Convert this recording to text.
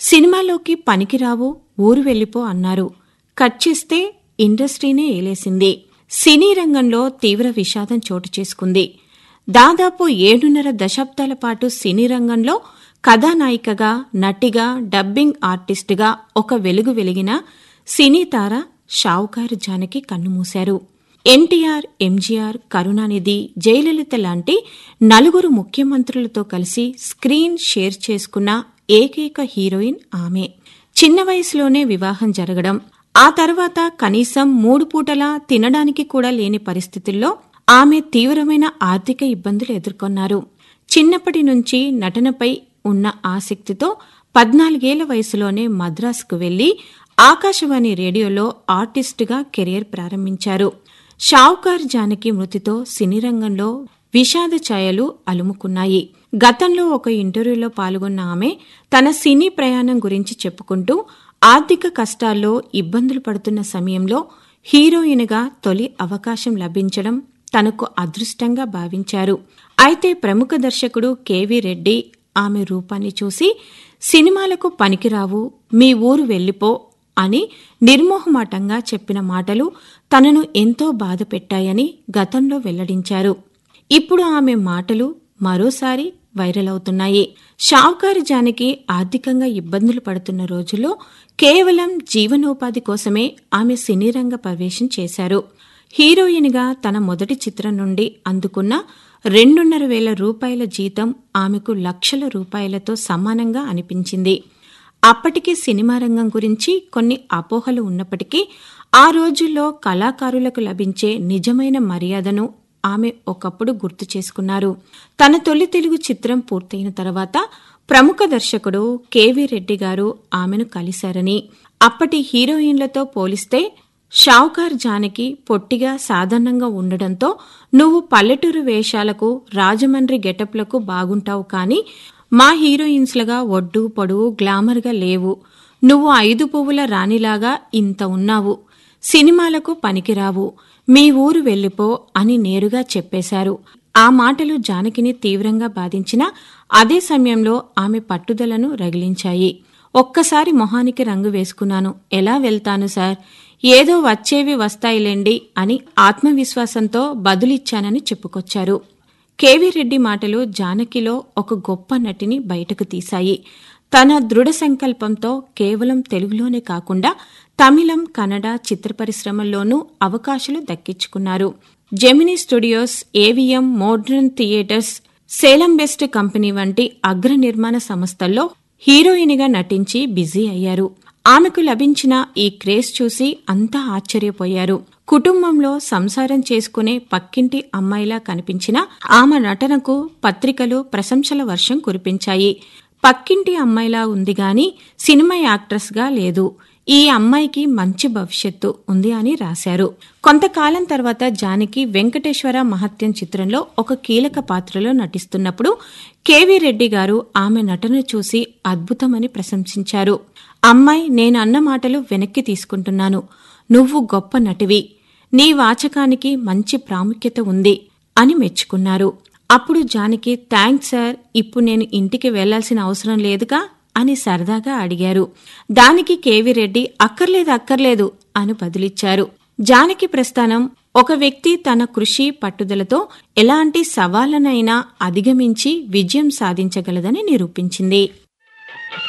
సినిమాలోకి పనికిరావు ఊరు వెళ్ళిపో అన్నారు కట్ చేస్తే ఇండస్ట్రీనే ఏలేసింది సినీ రంగంలో తీవ్ర విషాదం చోటు చేసుకుంది దాదాపు ఏడున్నర దశాబ్దాల పాటు సినీ రంగంలో కథానాయికగా నటిగా డబ్బింగ్ ఆర్టిస్టుగా ఒక వెలుగు వెలిగిన సినీ తార షావుకారు జానకి కన్నుమూశారు ఎన్టీఆర్ ఎంజీఆర్ కరుణానిధి జయలలిత లాంటి నలుగురు ముఖ్యమంత్రులతో కలిసి స్క్రీన్ షేర్ చేసుకున్న ఏకైక హీరోయిన్ ఆమె చిన్న వయసులోనే వివాహం జరగడం ఆ తర్వాత కనీసం మూడు పూటలా తినడానికి కూడా లేని పరిస్థితుల్లో ఆమె తీవ్రమైన ఆర్థిక ఇబ్బందులు ఎదుర్కొన్నారు చిన్నప్పటి నుంచి నటనపై ఉన్న ఆసక్తితో పద్నాలుగేళ్ల వయసులోనే మద్రాసుకు వెళ్లి ఆకాశవాణి రేడియోలో ఆర్టిస్టుగా కెరియర్ ప్రారంభించారు షావుకార్ జానకి మృతితో సినీ రంగంలో విషాద ఛాయలు అలుముకున్నాయి గతంలో ఒక ఇంటర్వ్యూలో పాల్గొన్న ఆమె తన సినీ ప్రయాణం గురించి చెప్పుకుంటూ ఆర్థిక కష్టాల్లో ఇబ్బందులు పడుతున్న సమయంలో హీరోయిన్గా తొలి అవకాశం లభించడం తనకు అదృష్టంగా భావించారు అయితే ప్రముఖ దర్శకుడు కెవి రెడ్డి ఆమె రూపాన్ని చూసి సినిమాలకు పనికిరావు మీ ఊరు వెళ్ళిపో అని నిర్మోహమాటంగా చెప్పిన మాటలు తనను ఎంతో బాధపెట్టాయని గతంలో వెల్లడించారు ఇప్పుడు ఆమె మాటలు మరోసారి వైరల్ అవుతున్నాయి షావుకారు జానకి ఆర్థికంగా ఇబ్బందులు పడుతున్న రోజుల్లో కేవలం జీవనోపాధి కోసమే ఆమె సినీ రంగ ప్రవేశం చేశారు హీరోయిన్గా తన మొదటి చిత్రం నుండి అందుకున్న రెండున్నర వేల రూపాయల జీతం ఆమెకు లక్షల రూపాయలతో సమానంగా అనిపించింది అప్పటికే సినిమా రంగం గురించి కొన్ని అపోహలు ఉన్నప్పటికీ ఆ రోజుల్లో కళాకారులకు లభించే నిజమైన మర్యాదను ఆమె ఒకప్పుడు గుర్తు చేసుకున్నారు తన తొలి తెలుగు చిత్రం పూర్తయిన తర్వాత ప్రముఖ దర్శకుడు కెవి రెడ్డి గారు ఆమెను కలిశారని అప్పటి హీరోయిన్లతో పోలిస్తే షావుకార్ జానకి పొట్టిగా సాధారణంగా ఉండడంతో నువ్వు పల్లెటూరు వేషాలకు రాజమండ్రి గెటప్లకు బాగుంటావు కానీ మా హీరోయిన్స్లుగా ఒడ్డు పొడువు గ్లామర్గా లేవు నువ్వు ఐదు పువ్వుల రాణిలాగా ఇంత ఉన్నావు సినిమాలకు పనికిరావు మీ ఊరు వెళ్ళిపో అని నేరుగా చెప్పేశారు ఆ మాటలు జానకిని తీవ్రంగా బాధించినా అదే సమయంలో ఆమె పట్టుదలను రగిలించాయి ఒక్కసారి మొహానికి రంగు వేసుకున్నాను ఎలా వెళ్తాను సార్ ఏదో వచ్చేవి వస్తాయిలేండి అని ఆత్మవిశ్వాసంతో బదులిచ్చానని చెప్పుకొచ్చారు కేవీ రెడ్డి మాటలు జానకిలో ఒక గొప్ప నటిని బయటకు తీశాయి తన దృఢ సంకల్పంతో కేవలం తెలుగులోనే కాకుండా తమిళం కన్నడ చిత్ర పరిశ్రమల్లోనూ అవకాశాలు దక్కించుకున్నారు Gemini Studios AVM Modern Theatres Salem Best Company వంటి అగ్ర నిర్మాణ సంస్థల్లో హీరోయిన్గా నటించి బిజీ అయ్యారు ఆమెకు లభించిన ఈ క్రేజ్ చూసి అంతా ఆశ్చర్యపోయారు కుటుంబంలో సంసారం చేసుకునే పక్కింటి అమ్మాయిలా కనిపించిన ఆమె నటనకు పత్రికలు ప్రశంసల వర్షం కురిపించాయి పక్కింటి అమ్మాయిలా ఉంది గాని సినిమా యాక్ట్రెస్గా లేదు ఈ అమ్మాయికి మంచి భవిష్యత్తు ఉంది అని రాశారు కొంతకాలం తర్వాత జానకి వెంకటేశ్వర మహత్యం చిత్రంలో ఒక కీలక పాత్రలో నటిస్తున్నప్పుడు కేవీ రెడ్డి గారు ఆమె నటన చూసి అద్భుతమని ప్రశంసించారు అమ్మాయి నేను అన్న మాటలు వెనక్కి తీసుకుంటున్నాను నువ్వు గొప్ప నటివి నీ వాచకానికి మంచి ప్రాముఖ్యత ఉంది అని మెచ్చుకున్నారు అప్పుడు జానకి థ్యాంక్స్ సార్ ఇప్పుడు నేను ఇంటికి వెళ్లాల్సిన అవసరం లేదుగా అని సరదాగా అడిగారు దానికి కేవి రెడ్డి అక్కర్లేదు అక్కర్లేదు అని బదులిచ్చారు జానకి ప్రస్థానం ఒక వ్యక్తి తన కృషి పట్టుదలతో ఎలాంటి సవాళ్లనైనా అధిగమించి విజయం సాధించగలదని నిరూపించింది